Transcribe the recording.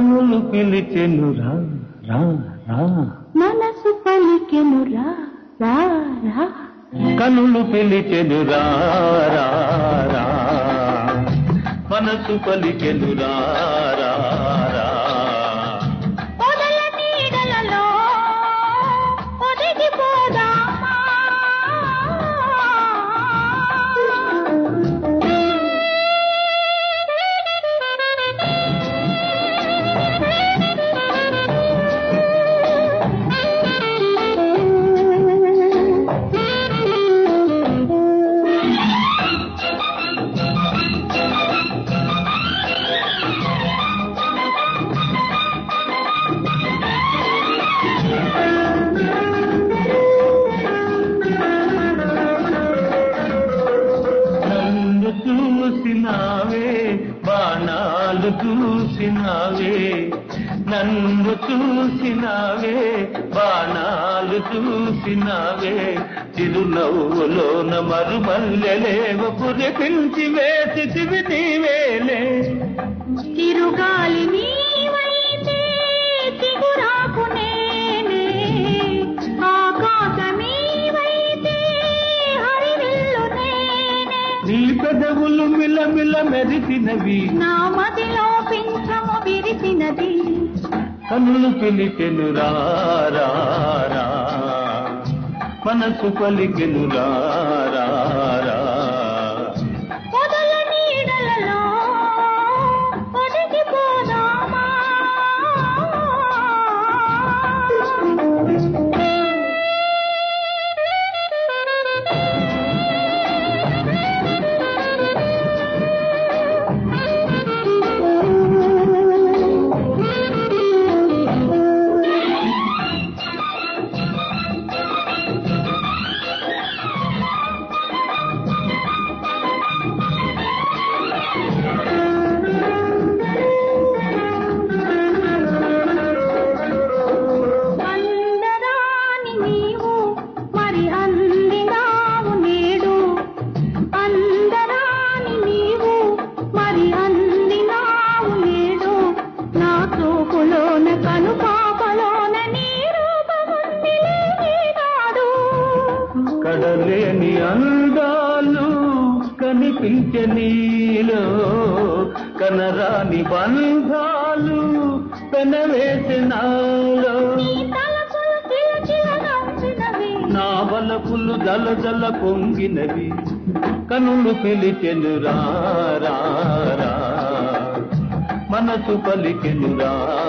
కనులు పిలిచెను రా రా రా మనసు పలికెను రా రా రా కనులు పిలిచెను రా రా రా మనసు పలికెను రా రా రా పొదల నీడలలో ఒదిగిపోదామా నన్ను చూసినావే బాణాలు చూసినావే నన్ను చూసినావే బాణాలు చూసినావే చిరునవ్వులోన మరుమల్లెలేవ పురిపించి వేసితివి నీవేలే తిరుగాలి నీవైతే తిగురాకు నేనే ఆకాశమీవైతే హరివిల్లు నేనే నీ పెదవులు మిలమిల మెరిసినవి నా మదిలో పింఛము విరిసినది కన్నులు పిలిచెను రా రా, రా. మనసు పలికెను రా రా, రా. పొదల నీడలలో ఒదిగిపోదామా అందరాని నీవు మరి అందినావు నేడు అందరాని నీవు మరి అందినావు నేడు నా చూపులోన కను పాపలోన నీ రూపముందిలే ఈనాడు కడలేని అందాలు కనిపించే నీలో కనరాని బంధాలు పెనవేసినాలో నీ తలపులు చిలచిల నవ్వినవి నా బలపులు జల జల పొంగినవి కనులు పిలిచెను రా రా, రా. మనసు పలికెను రా